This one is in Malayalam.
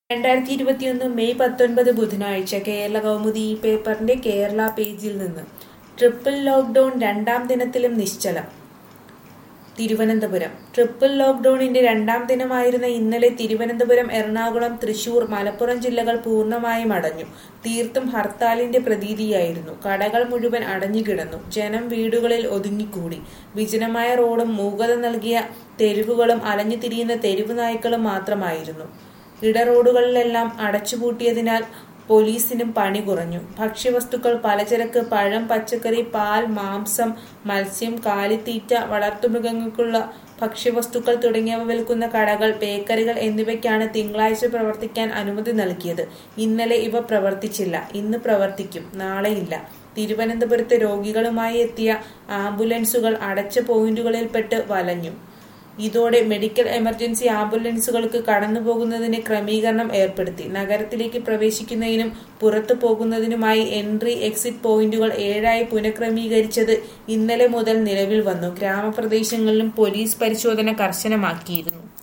രണ്ടായിരത്തി ഇരുപത്തിയൊന്ന് മെയ് പത്തൊൻപത് ബുധനാഴ്ച കേരള കൗമുദി ഈ പേപ്പറിന്റെ കേരള പേജിൽ നിന്ന് ട്രിപ്പിൾ ലോക്ക്ഡൌൺ രണ്ടാം ദിനത്തിലും നിശ്ചലം തിരുവനന്തപുരം ട്രിപ്പിൾ ലോക്ക്ഡൌണിന്റെ രണ്ടാം ദിനമായിരുന്ന ഇന്നലെ തിരുവനന്തപുരം എറണാകുളം തൃശൂർ മലപ്പുറം ജില്ലകൾ പൂർണ്ണമായും അടഞ്ഞു തീർത്തും ഹർത്താലിന്റെ പ്രതീതിയായിരുന്നു കടകൾ മുഴുവൻ അടഞ്ഞുകിടന്നു ജനം വീടുകളിൽ ഒതുങ്ങിക്കൂടി വിജനമായ റോഡും മൂകത നൽകിയ തെരുവുകളും അലഞ്ഞു തിരിയുന്ന തെരുവ് നായ്ക്കളും മാത്രമായിരുന്നു ഇടറോഡുകളിലെല്ലാം അടച്ചുപൂട്ടിയതിനാൽ പോലീസിനും പണി കുറഞ്ഞു ഭക്ഷ്യവസ്തുക്കൾ പലചരക്ക് പഴം പച്ചക്കറി പാൽ മാംസം മത്സ്യം കാലിത്തീറ്റ വളർത്തുമൃഗങ്ങൾക്കുള്ള ഭക്ഷ്യവസ്തുക്കൾ തുടങ്ങിയവ വിൽക്കുന്ന കടകൾ ബേക്കറികൾ എന്നിവയ്ക്കാണ് തിങ്കളാഴ്ച പ്രവർത്തിക്കാൻ അനുമതി നൽകിയത് ഇന്നലെ ഇവ പ്രവർത്തിച്ചില്ല ഇന്ന് പ്രവർത്തിക്കും നാളെയില്ല തിരുവനന്തപുരത്ത് രോഗികളുമായി എത്തിയ ആംബുലൻസുകൾ അടച്ച പോയിന്റുകളിൽപ്പെട്ട് വലഞ്ഞു ഇതോടെ മെഡിക്കൽ എമർജൻസി ആംബുലൻസുകൾക്ക് കടന്നുപോകുന്നതിന് ക്രമീകരണം ഏർപ്പെടുത്തി നഗരത്തിലേക്ക് പ്രവേശിക്കുന്നതിനും പുറത്തു പോകുന്നതിനുമായി എൻട്രി എക്സിറ്റ് പോയിന്റുകൾ ഏഴായി പുനഃക്രമീകരിച്ചത് ഇന്നലെ മുതൽ നിലവിൽ വന്നു ഗ്രാമപ്രദേശങ്ങളിലും പോലീസ് പരിശോധന കർശനമാക്കിയിരുന്നു